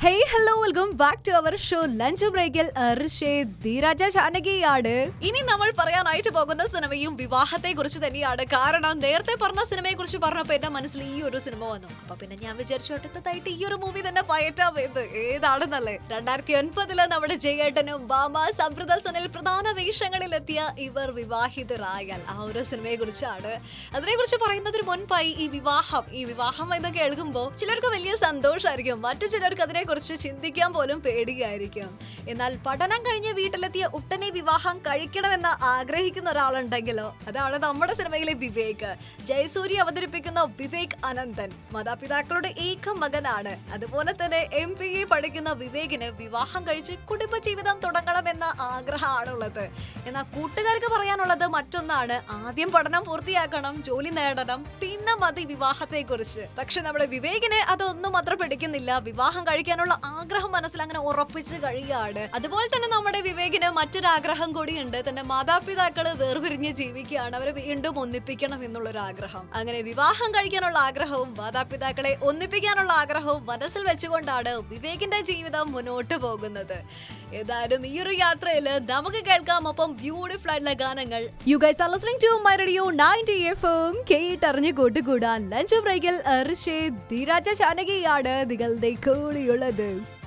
hey hello welcome back to our show lunch ബ്രേക്കിൽ ധീരാജ ജാനകിയാണ് ഇനി നമ്മൾ പറയാനായിട്ട് പോകുന്ന സിനിമയും വിവാഹത്തെ കുറിച്ച് തന്നെയാണ് കാരണം നേരത്തെ പറഞ്ഞ സിനിമയെ കുറിച്ച് പറഞ്ഞപ്പോ എന്റെ മനസ്സിൽ ഈ ഒരു സിനിമ വന്നു അപ്പൊ പിന്നെ ഞാൻ വിചാരിച്ചു അടുത്തതായിട്ട് ഈ ഒരു മൂവി തന്നെ പയറ്റാം എന്ന് ഏതാണെന്നല്ലേ രണ്ടായിരത്തി ഒൻപതില് നമ്മുടെ ജയേട്ടനും ബാമ സംപ്രദ സുനിൽ പ്രധാന വേഷങ്ങളിലെത്തിയ ഇവർ വിവാഹിതരായാൽ ആ ഒരു സിനിമയെ കുറിച്ചാണ് അതിനെ കുറിച്ച് പറയുന്നതിന് മുൻപായി ഈ വിവാഹം ഈ വിവാഹം എന്ന് കേൾക്കുമ്പോൾ ചിലർക്ക് വലിയ സന്തോഷമായിരിക്കും മറ്റു ചിലർക്ക് അതിനെ കുറിച്ച് ചിന്തിക്കാൻ പോലും പേടിയായിരിക്കും എന്നാൽ പഠനം കഴിഞ്ഞ് വീട്ടിലെത്തിയ ഉടനെ വിവാഹം കഴിക്കണമെന്ന് ആഗ്രഹിക്കുന്ന ഒരാളുണ്ടെങ്കിലോ അതാണ് നമ്മുടെ സിനിമയിലെ വിവേക് ജയസൂര്യ അവതരിപ്പിക്കുന്ന വിവേക് അനന്തൻ മാതാപിതാക്കളുടെ ഏക മകനാണ് അതുപോലെ തന്നെ എം പി എ പഠിക്കുന്ന വിവേകിന് വിവാഹം കഴിച്ച് കുടുംബജീവിതം തുടങ്ങണമെന്ന ആഗ്രഹമാണുള്ളത് എന്നാൽ കൂട്ടുകാർക്ക് പറയാനുള്ളത് മറ്റൊന്നാണ് ആദ്യം പഠനം പൂർത്തിയാക്കണം ജോലി നേടണം പിന്നെ മതി വിവാഹത്തെ കുറിച്ച് പക്ഷെ നമ്മുടെ വിവേകിന് അതൊന്നും അത്ര പിടിക്കുന്നില്ല വിവാഹം കഴിക്കാനുള്ള ആഗ്രഹം മനസ്സിൽ അങ്ങനെ ഉറപ്പിച്ച് കഴിയുകയാണ് അതുപോലെ തന്നെ നമ്മുടെ വിവേകിന് മറ്റൊരു ആഗ്രഹം കൂടിയുണ്ട് തന്റെ മാതാപിതാക്കള് വേർപിരിഞ്ഞ് ജീവിക്കുകയാണ് അവരെ വീണ്ടും ഒന്നിപ്പിക്കണം എന്നുള്ളൊരു ആഗ്രഹം അങ്ങനെ വിവാഹം കഴിക്കാനുള്ള ആഗ്രഹവും മാതാപിതാക്കളെ ഒന്നിപ്പിക്കാനുള്ള ആഗ്രഹവും മനസ്സിൽ വെച്ചുകൊണ്ടാണ് വിവേകിന്റെ ജീവിതം മുന്നോട്ട് പോകുന്നത് ഏതായാലും ഈ ഒരു യാത്രയിൽ നമുക്ക് കേൾക്കാം ഒപ്പം ബ്യൂട്ടിഫുൾ ആയിട്ടുള്ള ഗാനങ്ങൾ you guys are listening to my radio 90 FM കേട്ടറിഞ്ഞ് കൂട്ടുകൂടാൻ ലഞ്ച് ബ്രേക്കിൽ ഋഷേ ധീരാജ ചാനകിയാണ് നിങ്ങളുടെ കൂടിയുള്ളത്